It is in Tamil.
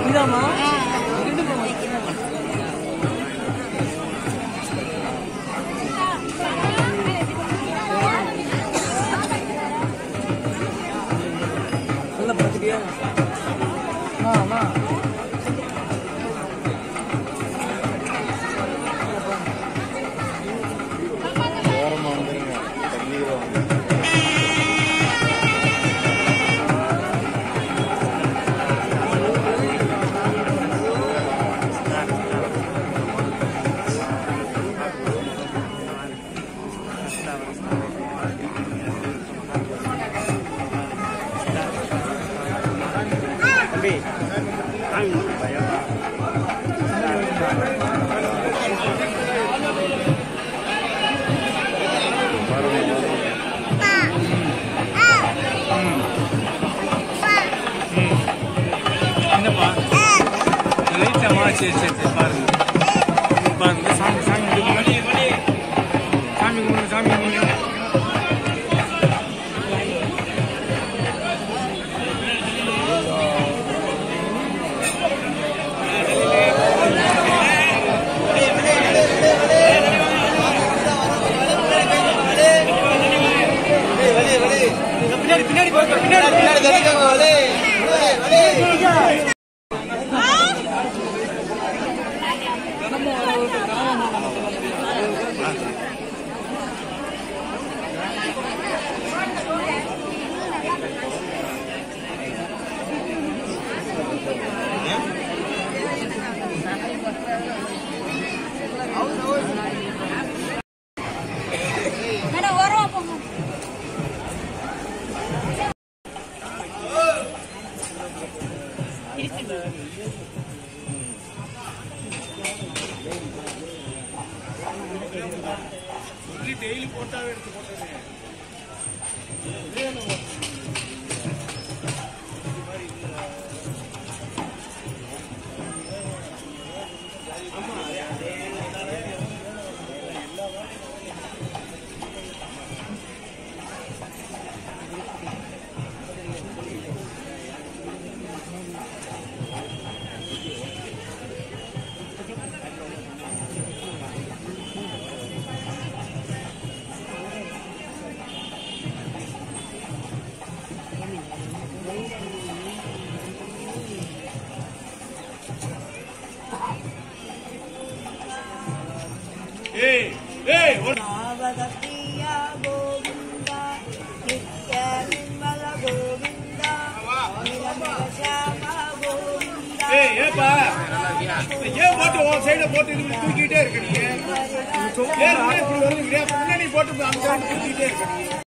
இதாம்மா நல்லா பார்த்துட்டியா ஆ அம்மா ஓரமாக வந்துருங்க தண்ணீரை வந்து என்னப்பா லைட்டாமா சரி சரி சரி பாருங்க பாருங்க சாமி சாமி கும்பிடுங்க. சாமி கும்பிடுங்க சாமி கும்பிடுங்க மேடம் ஓரமா போங்க నావదప్రియ గోవింద నిత్య నిర్మల గోవింద నిలమల శ్యామ గోవింద ஏய் ஏப்பா ஏன் போட்டு உன் சைட போட்டு இது இப்படி தூக்கிட்டே இருக்க நீ ஏன் இப்படி வருவீங்க முன்னாடி போட்டு அந்த சைடு தூக்கிட்டே இருக்க நீ